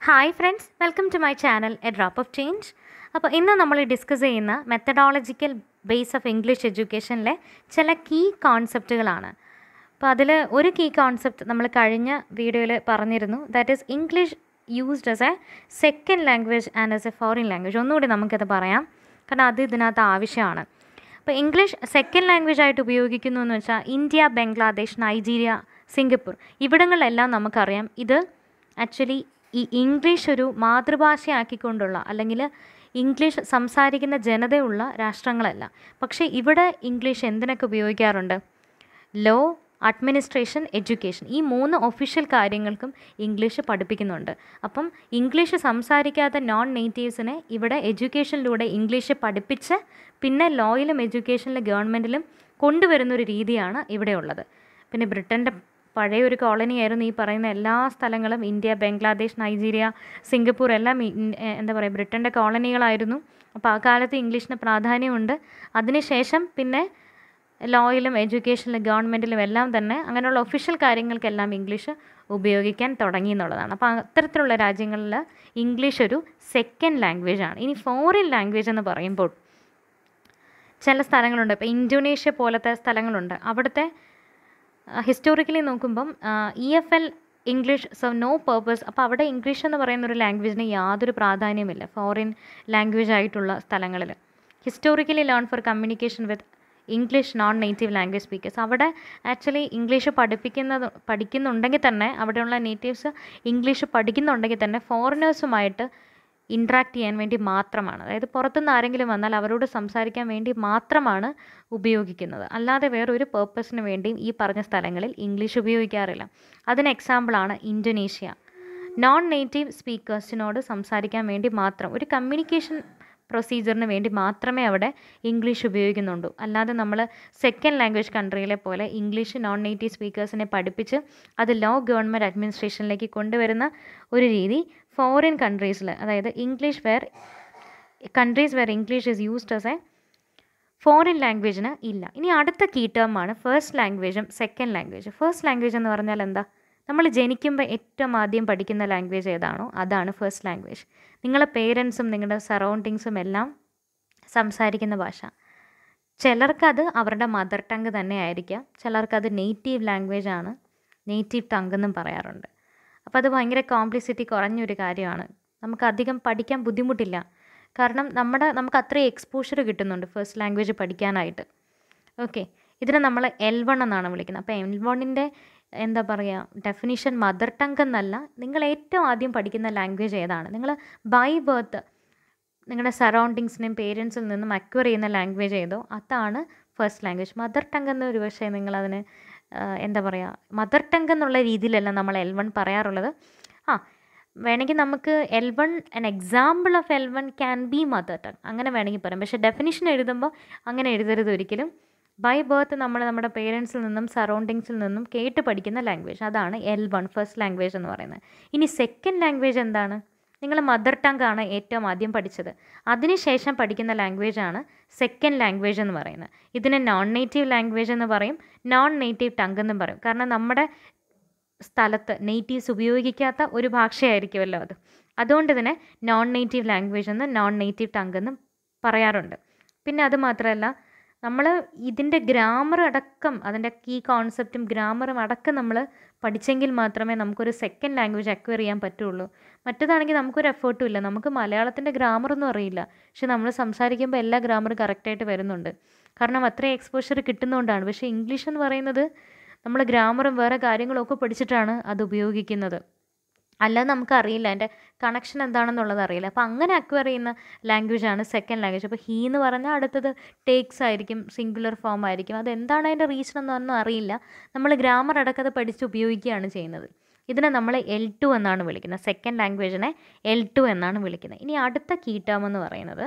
Hi friends welcome to my channel a drop of change അപ്പോൾ ഇന്ന് നമ്മൾ discuss ചെയ്യുന്ന മെത്തഡോളജിക്കൽ ബേസ് ഓഫ് ഇംഗ്ലീഷ് എഡ്യൂക്കേഷനിലെ ചില കീ കോൺസെപ്റ്റുകളാണ് അപ്പോൾ അതിൽ ഒരു കീ കോൺസെപ്റ്റ് നമ്മൾ കഴിഞ്ഞ വീഡിയോയിൽ പറഞ്ഞിരുന്നു that is English used as a second language and as a foreign language ഒന്നുകൂടി നമുക്കത് പറയാം കാരണം അത് ഇതിനകത്ത് ആവശ്യമാണ് അപ്പോൾ ഇംഗ്ലീഷ് സെക്കൻഡ് ലാംഗ്വേജ് ആയിട്ട് ഉപയോഗിക്കുന്നു എന്ന് വെച്ചാൽ ഇന്ത്യ ബംഗ്ലാദേശ് നൈജീരിയ സിംഗപ്പൂർ ഇവിടങ്ങളിലെല്ലാം നമുക്കറിയാം ഇത് ആക്ച്വലി ഈ ഇംഗ്ലീഷ് ഒരു മാതൃഭാഷയാക്കിക്കൊണ്ടുള്ള അല്ലെങ്കിൽ ഇംഗ്ലീഷ് സംസാരിക്കുന്ന ജനതയുള്ള രാഷ്ട്രങ്ങളല്ല പക്ഷേ ഇവിടെ ഇംഗ്ലീഷ് എന്തിനൊക്കെ ഉപയോഗിക്കാറുണ്ട് ലോ അഡ്മിനിസ്ട്രേഷൻ എഡ്യൂക്കേഷൻ ഈ മൂന്ന് ഒഫീഷ്യൽ കാര്യങ്ങൾക്കും ഇംഗ്ലീഷ് പഠിപ്പിക്കുന്നുണ്ട് അപ്പം ഇംഗ്ലീഷ് സംസാരിക്കാത്ത നോൺ നേറ്റീവ്സിനെ ഇവിടെ എഡ്യൂക്കേഷനിലൂടെ ഇംഗ്ലീഷ് പഠിപ്പിച്ച് പിന്നെ ലോയിലും എഡ്യൂക്കേഷനിലും ഗവൺമെൻറ്റിലും കൊണ്ടുവരുന്ന ഒരു രീതിയാണ് ഇവിടെയുള്ളത് പിന്നെ ബ്രിട്ടൻ്റെ പഴയ ഒരു കോളനി ആയിരുന്നു ഈ പറയുന്ന എല്ലാ സ്ഥലങ്ങളും ഇന്ത്യ ബംഗ്ലാദേശ് നൈജീരിയ സിംഗപ്പൂർ എല്ലാം ഇൻ- എ- എന്താ പറയുക ബ്രിട്ടൻ്റെ കോളനികളായിരുന്നു അപ്പോൾ ആ കാലത്ത് ഇംഗ്ലീഷിന് പ്രാധാന്യമുണ്ട് അതിനുശേഷം പിന്നെ ലോയിലും എഡ്യൂക്കേഷനിലും ഗവൺമെൻറ്റിലും എല്ലാം തന്നെ അങ്ങനെയുള്ള ഒഫീഷ്യൽ കാര്യങ്ങൾക്കെല്ലാം ഇംഗ്ലീഷ് ഉപയോഗിക്കാൻ തുടങ്ങി എന്നുള്ളതാണ് അപ്പോൾ അത്തരത്തിലുള്ള രാജ്യങ്ങളിൽ ഇംഗ്ലീഷ് ഒരു സെക്കൻഡ് ലാംഗ്വേജ് ആണ് ഇനി ഫോറിൻ ലാംഗ്വേജ് എന്ന് പറയുമ്പോൾ ചില സ്ഥലങ്ങളുണ്ട് ഇപ്പോൾ ഇന്തോനേഷ്യ പോലത്തെ സ്ഥലങ്ങളുണ്ട് അവിടുത്തെ ഹിസ്റ്റോറിക്കലി നോക്കുമ്പം E F L English so no purpose അപ്പോൾ അവിടെ ഇംഗ്ലീഷ് എന്ന് പറയുന്ന ഒരു ലാംഗ്വേജിന് യാതൊരു പ്രാധാന്യമില്ല ഫോറിൻ ലാംഗ്വേജ് ആയിട്ടുള്ള സ്ഥലങ്ങളിൽ historically learn for communication with English non native language speakers അവിടെ ആക്ച്വലി ഇംഗ്ലീഷ് പഠിപ്പിക്കുന്നത് പഠിക്കുന്നുണ്ടെങ്കിൽ തന്നെ അവിടെയുള്ള നേറ്റീവ്സ് ഇംഗ്ലീഷ് പഠിക്കുന്നുണ്ടെങ്കിൽ തന്നെ ഫോറിനേഴ്സുമായിട്ട് ഇൻട്രാക്ട് ചെയ്യാൻ വേണ്ടി മാത്രമാണ് അതായത് പുറത്തുനിന്ന് ആരെങ്കിലും വന്നാൽ അവരോട് സംസാരിക്കാൻ വേണ്ടി മാത്രമാണ് ഉപയോഗിക്കുന്നത് അല്ലാതെ വേറൊരു പേർപ്പസിന് വേണ്ടിയും ഈ പറഞ്ഞ സ്ഥലങ്ങളിൽ ഇംഗ്ലീഷ് ഉപയോഗിക്കാറില്ല അതിന് എക്സാമ്പിളാണ് ഇന്തോനേഷ്യ നോൺ നേറ്റീവ് സ്പീക്കേഴ്സിനോട് സംസാരിക്കാൻ വേണ്ടി മാത്രം ഒരു കമ്മ്യൂണിക്കേഷൻ പ്രൊസീജിയറിന് വേണ്ടി മാത്രമേ അവിടെ ഇംഗ്ലീഷ് ഉപയോഗിക്കുന്നുള്ളൂ അല്ലാതെ നമ്മൾ സെക്കൻഡ് ലാംഗ്വേജ് കൺട്രിയിലെ പോലെ ഇംഗ്ലീഷ് നോൺ നേറ്റീവ് സ്പീക്കേഴ്സിനെ പഠിപ്പിച്ച് അത് ലോ ഗവൺമെൻറ് അഡ്മിനിസ്ട്രേഷനിലേക്ക് കൊണ്ടുവരുന്ന ഒരു രീതി ഫോറിൻ കൺട്രീസിൽ അതായത് English where countries where English is used as a foreign ലാംഗ്വേജിന് ഇല്ല ഇനി അടുത്ത കീ ടേമാണ് ഫസ്റ്റ് ലാംഗ്വേജും സെക്കൻഡ് ലാംഗ്വേജ് ഫസ്റ്റ് ലാംഗ്വേജ് എന്ന് പറഞ്ഞാൽ എന്താ നമ്മൾ ജനിക്കുമ്പോൾ ഏറ്റവും ആദ്യം പഠിക്കുന്ന ലാംഗ്വേജ് ഏതാണോ അതാണ് ഫസ്റ്റ് ലാംഗ്വേജ് നിങ്ങളെ പേരൻസും നിങ്ങളുടെ സറൗണ്ടിങ്സും എല്ലാം സംസാരിക്കുന്ന ഭാഷ ചിലർക്കത് അവരുടെ മദർ ടങ്ക് തന്നെ ആയിരിക്കാം ചിലർക്കത് നേറ്റീവ് ലാംഗ്വേജ് ആണ് നേറ്റീവ് ടങ്ക് എന്നും പറയാറുണ്ട് അപ്പോൾ അത് ഭയങ്കര കോംപ്ലിസിറ്റി കുറഞ്ഞൊരു കാര്യമാണ് നമുക്ക് അധികം പഠിക്കാൻ ബുദ്ധിമുട്ടില്ല കാരണം നമ്മുടെ നമുക്ക് അത്രയും എക്സ്പോഷർ കിട്ടുന്നുണ്ട് ഫസ്റ്റ് ലാംഗ്വേജ് പഠിക്കാനായിട്ട് ഓക്കെ ഇതിനെ നമ്മൾ എൽ വൺ എന്നാണ് വിളിക്കുന്നത് അപ്പോൾ എൽ വണ്ണിൻ്റെ എന്താ പറയുക ഡെഫിനിഷൻ മദർ ടങ്ക് എന്നല്ല നിങ്ങൾ ഏറ്റവും ആദ്യം പഠിക്കുന്ന ലാംഗ്വേജ് ഏതാണ് നിങ്ങൾ ബൈ ബർത്ത് നിങ്ങളുടെ സറൗണ്ടിങ്സിനെയും പേരൻസിൽ നിന്നും അക്വയർ ചെയ്യുന്ന ലാംഗ്വേജ് ഏതോ അതാണ് ഫസ്റ്റ് ലാംഗ്വേജ് മദർ ടങ്ക് എന്ന് ഒരു പക്ഷേ നിങ്ങളതിന് ആ, എന്താ പറയുക മദർ ടങ്ക് എന്നുള്ള രീതിയിലല്ല നമ്മൾ എൽ വൺ പറയാറുള്ളത് ആ വേണമെങ്കിൽ നമുക്ക് L one an example of L one can be mother tongue അങ്ങനെ വേണമെങ്കിൽ പറയാം പക്ഷേ ഡെഫിനിഷൻ എഴുതുമ്പോൾ അങ്ങനെ എഴുതരുത് ഒരിക്കലും ബൈ ബർത്ത് നമ്മൾ നമ്മുടെ പേരൻസിൽ നിന്നും സറൗണ്ടിങ്സിൽ നിന്നും കേട്ട് പഠിക്കുന്ന ലാംഗ്വേജ് അതാണ് എൽ വൺ ഫസ്റ്റ് ലാംഗ്വേജ് എന്ന് പറയുന്നത് ഇനി സെക്കൻഡ് ലാംഗ്വേജ് എന്താണ് നിങ്ങൾ മദർ ടങ്ക് ആണ് ഏറ്റവും ആദ്യം പഠിച്ചത് അതിനുശേഷം പഠിക്കുന്ന ലാംഗ്വേജ് ആണ് സെക്കൻഡ് ലാംഗ്വേജ് എന്ന് പറയുന്നത് ഇതിനെ നോൺ നേറ്റീവ് ലാംഗ്വേജ് എന്ന് പറയും നോൺ നേറ്റീവ് ടങ്ക് എന്നും പറയും കാരണം നമ്മുടെ സ്ഥലത്ത് നേറ്റീവ്സ് ഉപയോഗിക്കാത്ത ഒരു ഭാഷയായിരിക്കുമല്ലോ അത് അതുകൊണ്ട് തന്നെ നോൺ നേറ്റീവ് ലാംഗ്വേജ് എന്ന് നോൺ നേറ്റീവ് ടങ്ക് എന്നും പറയാറുണ്ട് പിന്നെ അത് മാത്രമല്ല നമ്മൾ ഇതിൻ്റെ ഗ്രാമർ അടക്കം അതിൻ്റെ കീ കോൺസെപ്റ്റും ഗ്രാമറും അടക്കം നമ്മൾ പഠിച്ചെങ്കിൽ മാത്രമേ നമുക്കൊരു സെക്കൻഡ് ലാംഗ്വേജ് അക്വയർ ചെയ്യാൻ പറ്റുള്ളൂ മറ്റേതാണെങ്കിൽ നമുക്കൊരു എഫേർട്ടും ഇല്ല നമുക്ക് മലയാളത്തിൻ്റെ ഗ്രാമറൊന്നും അറിയില്ല പക്ഷെ നമ്മൾ സംസാരിക്കുമ്പോൾ എല്ലാ ഗ്രാമറും കറക്റ്റായിട്ട് വരുന്നുണ്ട് കാരണം അത്രയും എക്സ്പോഷർ കിട്ടുന്നതുകൊണ്ടാണ് പക്ഷേ ഇംഗ്ലീഷ് എന്ന് പറയുന്നത് നമ്മൾ ഗ്രാമറും വേറെ കാര്യങ്ങളും ഒക്കെ പഠിച്ചിട്ടാണ് അത് ഉപയോഗിക്കുന്നത് അല്ലാതെ നമുക്ക് അറിയില്ല അതിൻ്റെ കണക്ഷൻ എന്താണെന്നുള്ളത് അറിയില്ല അപ്പോൾ അങ്ങനെ അക്വയർ ചെയ്യുന്ന ലാംഗ്വേജാണ് സെക്കൻഡ് ലാംഗ്വേജ് അപ്പോൾ ഹീ എന്ന് പറഞ്ഞാൽ അടുത്തത് ടേക്സ് ആയിരിക്കും സിംഗുലർ ഫോം ആയിരിക്കും അത് എന്താണ് അതിൻ്റെ റീസൺ എന്നൊന്നും അറിയില്ല നമ്മൾ ഗ്രാമർ അടക്കത് പഠിച്ച് ഉപയോഗിക്കുകയാണ് ചെയ്യുന്നത് ഇതിനെ നമ്മൾ എൽ ടു എന്നാണ് വിളിക്കുന്നത് സെക്കൻഡ് ലാംഗ്വേജിനെ എൽ ടു എന്നാണ് വിളിക്കുന്നത് ഇനി അടുത്ത കീ ടേം എന്ന് പറയുന്നത്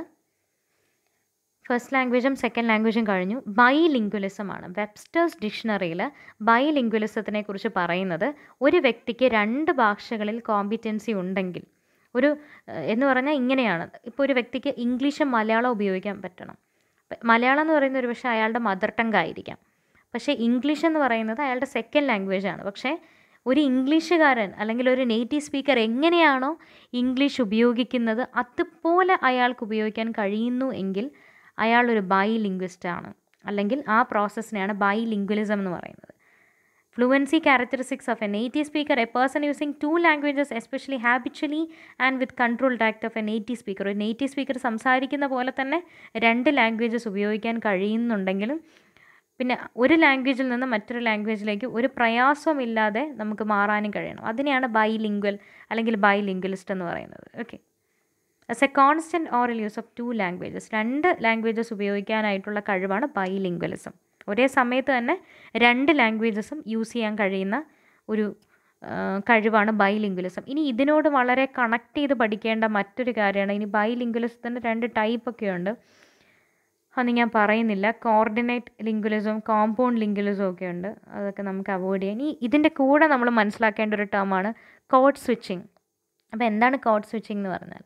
ഫസ്റ്റ് ലാംഗ്വേജും സെക്കൻഡ് ലാംഗ്വേജും കഴിഞ്ഞു ബൈ ലിംഗ്വലിസമാണ് വെബ്സ്റ്റേഴ്സ് ഡിക്ഷണറിയിൽ ബൈ ലിംഗ്വലിസത്തിനെ കുറിച്ച് പറയുന്നത് ഒരു വ്യക്തിക്ക് രണ്ട് ഭാഷകളിൽ കോമ്പിറ്റൻസി ഉണ്ടെങ്കിൽ ഒരു ഏഹ്, എന്ന് പറഞ്ഞാൽ ഇങ്ങനെയാണ് ഇപ്പോൾ ഒരു വ്യക്തിക്ക് ഇംഗ്ലീഷും മലയാളം ഉപയോഗിക്കാൻ പറ്റണം പ- മലയാളം എന്ന് പറയുന്നത് ഒരു പക്ഷേ അയാളുടെ മദർ ടങ്ക് ആയിരിക്കാം പക്ഷേ ഇംഗ്ലീഷ് എന്ന് പറയുന്നത് അയാളുടെ സെക്കൻഡ് ലാംഗ്വേജ് ആണ് പക്ഷേ ഒരു ഇംഗ്ലീഷുകാരൻ അല്ലെങ്കിൽ ഒരു നേറ്റീവ് സ്പീക്കർ എങ്ങനെയാണോ ഇംഗ്ലീഷ് ഉപയോഗിക്കുന്നത് അതുപോലെ അയാൾക്ക് ഉപയോഗിക്കാൻ കഴിയുന്നു എങ്കിൽ അയാൾ ഒരു ബൈ ലിംഗ്വിസ്റ്റ് ആണ് അല്ലെങ്കിൽ ആ പ്രോസസ്സിനെയാണ് ബൈ ലിംഗ്വലിസം എന്ന് പറയുന്നത് Fluency characteristics of a native speaker, a person using two languages, especially habitually and with controlled act of a native speaker. ഒരു നേറ്റീവ് സ്പീക്കർ സംസാരിക്കുന്ന പോലെ തന്നെ രണ്ട് ലാംഗ്വേജസ് ഉപയോഗിക്കാൻ കഴിയുന്നുണ്ടെങ്കിലും പിന്നെ ഒരു ലാംഗ്വേജിൽ നിന്ന് മറ്റൊരു ലാംഗ്വേജിലേക്ക് ഒരു പ്രയാസമില്ലാതെ നമുക്ക് മാറാനും കഴിയണം അതിനെയാണ് ബൈ ലിംഗ്വൽ അല്ലെങ്കിൽ ബൈ ലിംഗ്വലിസ്റ്റ് എന്ന് പറയുന്നത് okay as a constant oral use of two languages രണ്ട് ലാംഗ്വേജസ് ഉപയോഗിക്കാനായിട്ടുള്ള കഴിവാണ് ബൈ ലിംഗ്വലിസം ഒരേ സമയത്ത് തന്നെ രണ്ട് ലാംഗ്വേജസും യൂസ് ചെയ്യാൻ കഴിയുന്ന ഒരു കഴിവാണ് ബൈ ലിംഗ്വലിസം ഇനി ഇതിനോട് വളരെ കണക്ട് ചെയ്ത് പഠിക്കേണ്ട മറ്റൊരു കാര്യമാണ് ഇനി ബൈ ലിംഗ്വലിസത്തിൻ്റെ രണ്ട് ടൈപ്പൊക്കെ ഉണ്ട് അത് ഞാൻ പറയുന്നില്ല കോർഡിനേറ്റ് ലിംഗ്വലിസം കോമ്പൗണ്ട് ലിംഗ്വലിസം ഒക്കെ ഉണ്ട് അതൊക്കെ നമുക്ക് അവോയ്ഡ് ചെയ്യാം ഇനി ഇതിൻ്റെ കൂടെ നമ്മൾ മനസ്സിലാക്കേണ്ട ഒരു ടേമാണ് കോഡ് സ്വിച്ചിങ് അപ്പോൾ എന്താണ് കോഡ് സ്വിച്ചിങ് എന്ന് പറഞ്ഞാൽ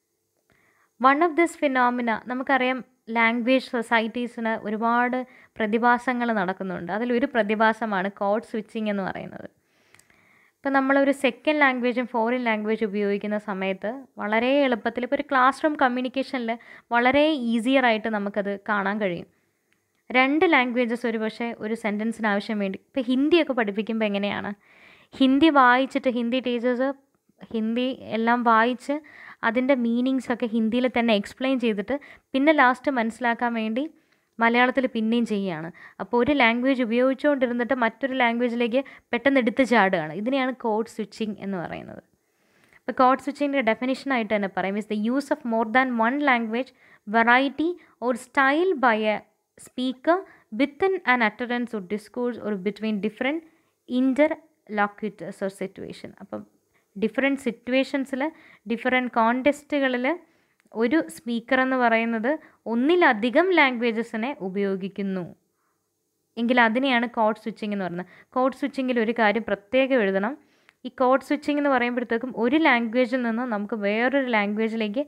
വൺ ഓഫ് ദിസ് ഫിനോമിന നമുക്കറിയാം ലാംഗ്വേജ് സൊസൈറ്റീസിന് ഒരുപാട് പ്രതിഭാസങ്ങൾ നടക്കുന്നുണ്ട് അതിലൊരു പ്രതിഭാസമാണ് കോഡ് സ്വിച്ചിങ് എന്ന് പറയുന്നത് ഇപ്പോൾ നമ്മളൊരു സെക്കൻഡ് ലാംഗ്വേജും ഫോറിൻ ലാംഗ്വേജ് ഉപയോഗിക്കുന്ന സമയത്ത് വളരെ എളുപ്പത്തിൽ ഇപ്പോൾ ഒരു ക്ലാസ് റൂം കമ്മ്യൂണിക്കേഷനിൽ വളരെ ഈസിയർ ആയിട്ട് നമുക്കത് കാണാൻ കഴിയും രണ്ട് ലാംഗ്വേജസ് ഒരു പക്ഷേ ഒരു സെൻറ്റൻസിന് ആവശ്യം വേണ്ടി ഇപ്പോൾ ഹിന്ദിയൊക്കെ പഠിപ്പിക്കുമ്പോൾ എങ്ങനെയാണ് ഹിന്ദി വായിച്ചിട്ട് ഹിന്ദി ടീച്ചേഴ്സ് ഹിന്ദി എല്ലാം വായിച്ച് അതിൻ്റെ മീനിങ്സ് ഒക്കെ ഹിന്ദിയിൽ തന്നെ എക്സ്പ്ലെയിൻ ചെയ്തിട്ട് പിന്നെ ലാസ്റ്റ് മനസ്സിലാക്കാൻ വേണ്ടി മലയാളത്തിൽ പിന്നെയും ചെയ്യുകയാണ് അപ്പോൾ ഒരു ലാംഗ്വേജ് ഉപയോഗിച്ചുകൊണ്ടിരുന്നിട്ട് മറ്റൊരു ലാംഗ്വേജിലേക്ക് പെട്ടെന്ന് എടുത്ത് ചാടുകയാണ് ഇതിനെയാണ് കോഡ് സ്വിച്ചിങ് എന്ന് പറയുന്നത് ഇപ്പോൾ കോഡ് സ്വിച്ചിങ്ങിൻ്റെ ഡെഫിനിഷനായിട്ട് തന്നെ പറയും is the use of more than one language variety or style by a speaker within an utterance or discourse or between different interlocutors or situation അപ്പം ഡിഫറെൻറ്റ് സിറ്റുവേഷൻസിൽ ഡിഫറെൻറ്റ് കോണ്ടെസ്റ്റുകളിൽ ഒരു സ്പീക്കർ എന്ന് പറയുന്നത് ഒന്നിലധികം ലാംഗ്വേജസിനെ ഉപയോഗിക്കുന്നു എങ്കിൽ അതിനെയാണ് കോഡ് സ്വിച്ചിങ് എന്ന് പറയുന്നത് കോഡ് സ്വിച്ചിങ്ങിൽ ഒരു കാര്യം പ്രത്യേകം എഴുതണം ഈ കോഡ് സ്വിച്ചിങ് എന്ന് പറയുമ്പോഴത്തേക്കും ഒരു ലാംഗ്വേജിൽ നിന്ന് നമുക്ക് വേറൊരു ലാംഗ്വേജിലേക്ക്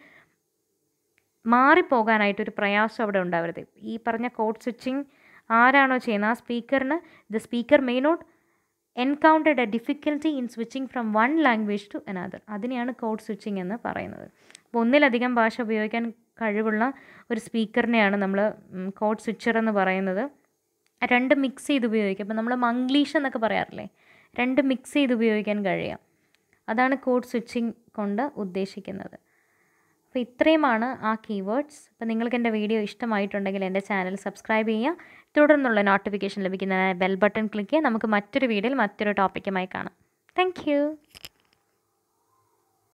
മാറിപ്പോകാനായിട്ടൊരു പ്രയാസം അവിടെ ഉണ്ടാവരുത് ഈ പറഞ്ഞ കോഡ് സ്വിച്ചിങ് ആരാണോ ചെയ്യുന്നത് ആ സ്പീക്കറിന് the speaker may not encountered a difficulty in switching from one language to another അതിനെയാണ് കോഡ് സ്വിച്ചിങ് എന്ന് പറയുന്നത് അപ്പോൾ ഒന്നിലധികം ഭാഷ ഉപയോഗിക്കാൻ കഴിവുള്ള ഒരു സ്പീക്കറിനെയാണ് നമ്മൾ കോഡ് സ്വിച്ചർ എന്ന് പറയുന്നത് രണ്ട് മിക്സ് ചെയ്ത് ഉപയോഗിക്കുക അപ്പോൾ നമ്മൾ മംഗ്ലീഷ് എന്നൊക്കെ പറയാറില്ലേ രണ്ട് മിക്സ് ചെയ്ത് ഉപയോഗിക്കാൻ കഴിയാം അതാണ് കോഡ് സ്വിച്ചിങ് കൊണ്ട് ഉദ്ദേശിക്കുന്നത് അപ്പോൾ ഇത്രയുമാണ് ആ കീവേഡ്സ് അപ്പോൾ നിങ്ങൾക്ക് എൻ്റെ വീഡിയോ ഇഷ്ടമായിട്ടുണ്ടെങ്കിൽ എൻ്റെ ചാനൽ സബ്സ്ക്രൈബ് ചെയ്യുക തുടർന്നുള്ള നോട്ടിഫിക്കേഷൻ ലഭിക്കുന്നതിനായി ബെൽ ബട്ടൺ ക്ലിക്ക് ചെയ്യുക നമുക്ക് മറ്റൊരു വീഡിയോയിൽ മറ്റൊരു ടോപ്പിക്കുമായി കാണാം താങ്ക്